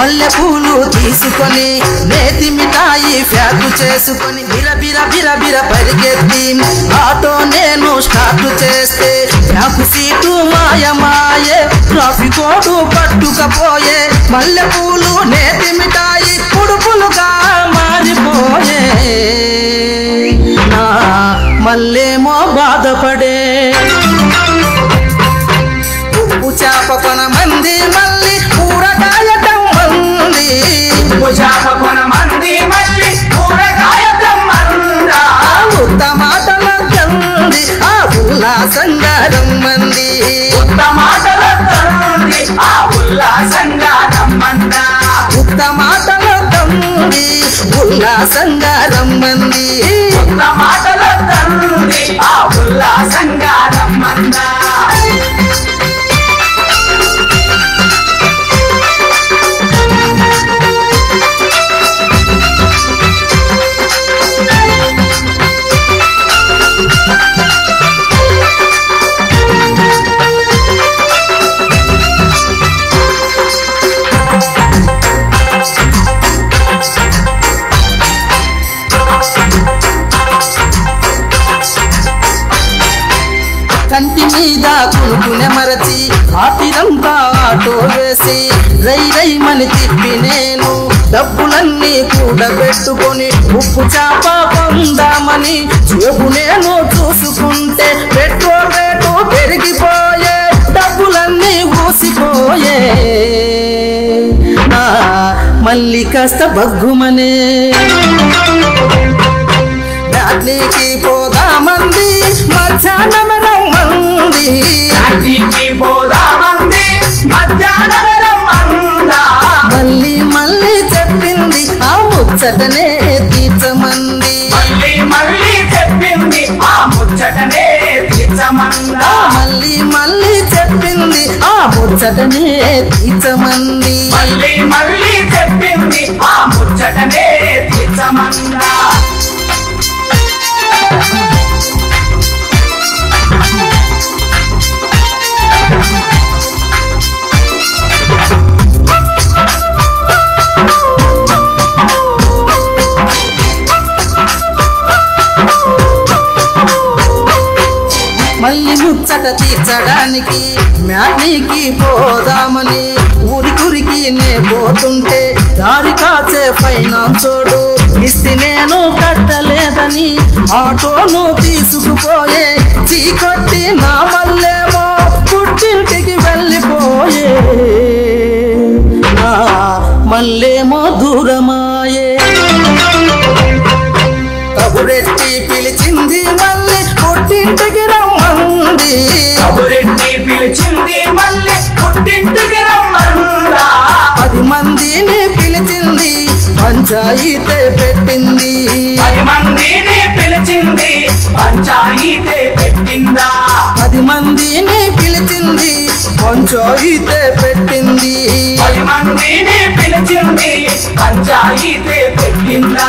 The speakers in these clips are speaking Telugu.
మల్లె పూలు తీసుకొని నేతి మిఠాయి ఫ్యాకు చేసుకొని బిర బిర బిర బిర పరిగెత్తి ఆటో నేను స్టార్ట్ చేస్తే ఫ్యాకు సీటు మాయ మాయే ట్రాఫిక్ కోడు పట్టుకపోయే మల్లె పూలు నేతి మిఠాయి పుడుపులుగా మారిపోయే నా మళ్ళేమో బాధపడే ఉప్పు చేప కొన మంది మళ్ళీ కూరగాయటం మంది భుజాప కొన మంది మళ్ళీ కూరగాయ తెమ్మందా. ఆ ఉత్త మాటల తంది ఆ ఉల్లాసంగా రమ్మంది ఉత్త మాటల తండ్రి ఆ ఉల్లాసంగా రమ్మందా. ఉత్త మాటల తంది ఉల్లాసంగా రమ్మంది ఉత్త మాటల తండ్రి ఆ ఉల్లాసంగా రమ్మందా. కంటి మీద కునుకునే మరచి ఆపిరంతా ఆటో వేసి రై రై మని తిప్పి నేను డబ్బులన్నీ కూడబెట్టుకొని ఉప్పు చాప పొందామని జేబు నేను చూసుకుంటే పెట్రోల్ రేటు పెరిగిపోయే డబ్బులన్నీ ఊసిపోయే నా మళ్ళీ కాస్త బగ్గుమనే డాడ్లీకి పోదామంది మధ్యాహ్నం మంది ఇంటికి పోదామంది మధ్యాహ్నం రమ్మందా. మళ్ళీ మళ్ళీ చెప్పింది ఆ ముచ్చటనే తీర్చమంది మళ్ళీ మళ్ళీ చెప్పింది ఆ ముచ్చటనే తీర్చమందా. ఆ మళ్ళీ మళ్ళీ చెప్పింది ఆ ముచ్చటనే తీర్చమంది మళ్ళీ మళ్ళీ చెప్పింది ఆ ముచ్చటనే తీర్చమందా. మళ్ళీ ముచ్చట తీర్చడానికి మ్యాట్నీకి పోదామని ఊరికురికి నే పోతుంటే దారి కాచే ఫైనాన్సోడు ఇస్తే నేను కట్టలేదని ఆటోను తీసుకుపోయే చీకొట్టి నా మళ్ళేమో పుట్టింటికి వెళ్ళిపోయే నా మళ్ళేమో దూరమాయే కబురెట్టి పిలిచింది మళ్ళీ పుట్టింటికి రమ్మంది కబురెట్టి పిలిచింది మళ్ళీ పుట్టింటికి రమ్మందా. పది మందిని పిలిచింది పంచాయితే పెట్టింది పది మందిని పిలిచింది పంచాయితే పెట్టిందా పది మందిని పిలిచింది పంచాయితే పెట్టింది పది మందిని పిలిచింది పంచాయితే పెట్టిందా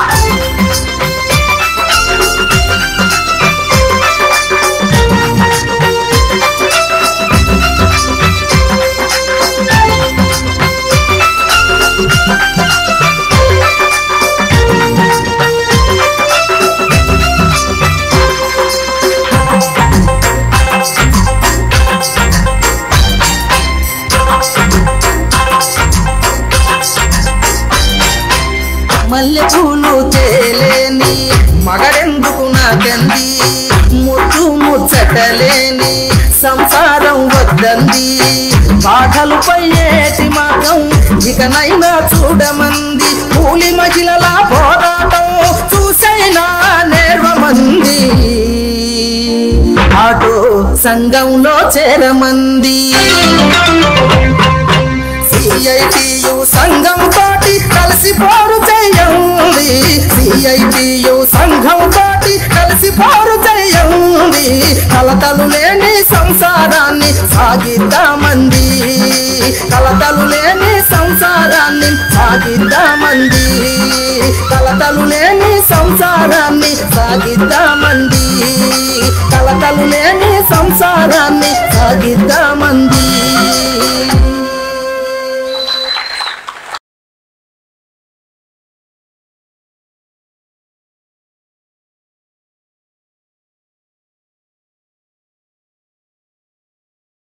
మల్లె పూలు తేలేని మగడెందుకు నాకంది ముద్దు ముచ్చటలేని సంసారం వద్దంది బాధలు పయ్యేటి మాత్రం ఇకనైనా చూడమంది కూలి మహిళల పోరాటం చూసైనా నేర్వమంది ఆటో సంఘంలో చేరమంది సిఐటియు సంఘం తోటి కలిసి పోరు చేయండి సిఐటియు సంఘం తోటి కలిసి పోరు చేయండి కలతలు లేని సంసారాన్ని సాగిద్దామంది కలతలు లేని సంసారాన్ని సాగిద్దామంది కలతలు లేని సంసారాన్ని సాగిద్దామంది కలతలు లేని సంసారాన్ని సాగిద్దామంది